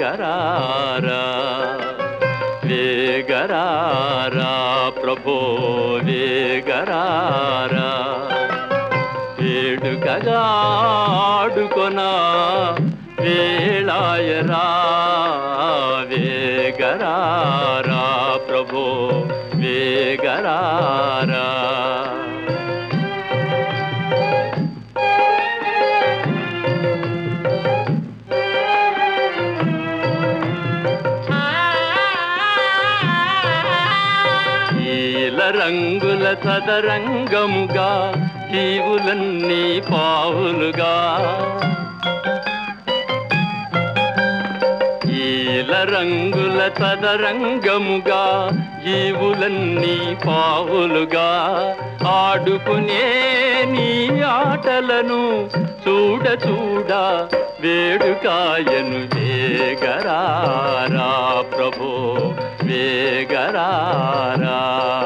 వేగరారా వేగరారా ప్రభో వేగరారా వేడుకగా ఆడుకొనా వేళాయరా వేగరారా ప్రభో వేగరారా నీల రంగుల సదరంగముగా జీవులన్నీ పావులుగా ఈల రంగుల సదరంగముగా జీవులన్నీ పావులుగా ఆడుకునే నీ ఆటలను చూడ చూడ వేడుకాయను వేగరారా ప్రభో వేగరారా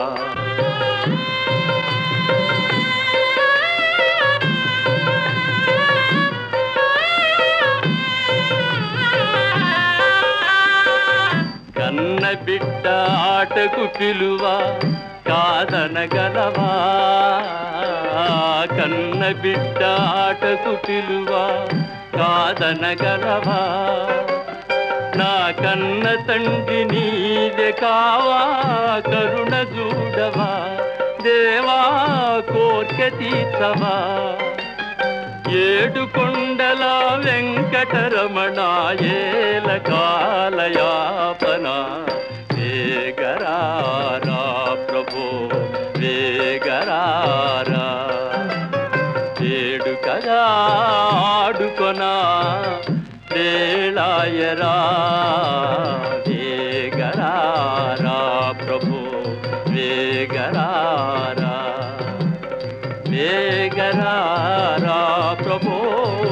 కన్న బిడ్డ ఆటకు పిలువ కాదనగలవా కన్న బిడ్డ ఆటకు పిలువ కాదనగలవా నా కన్న తండ్రి నీవే కావా కరుణ చూడవా దేవా కోర్కె తీర్చవా ఏడు కొండల వెంకటరమణ ఏల కాలయాపన వేగరారా ప్రభో వేగరారా ఏడు కదా ఆడుకొనా వేళాయరా వేగరారా ప్రభో వేగరారా వేగరారా ప్రభో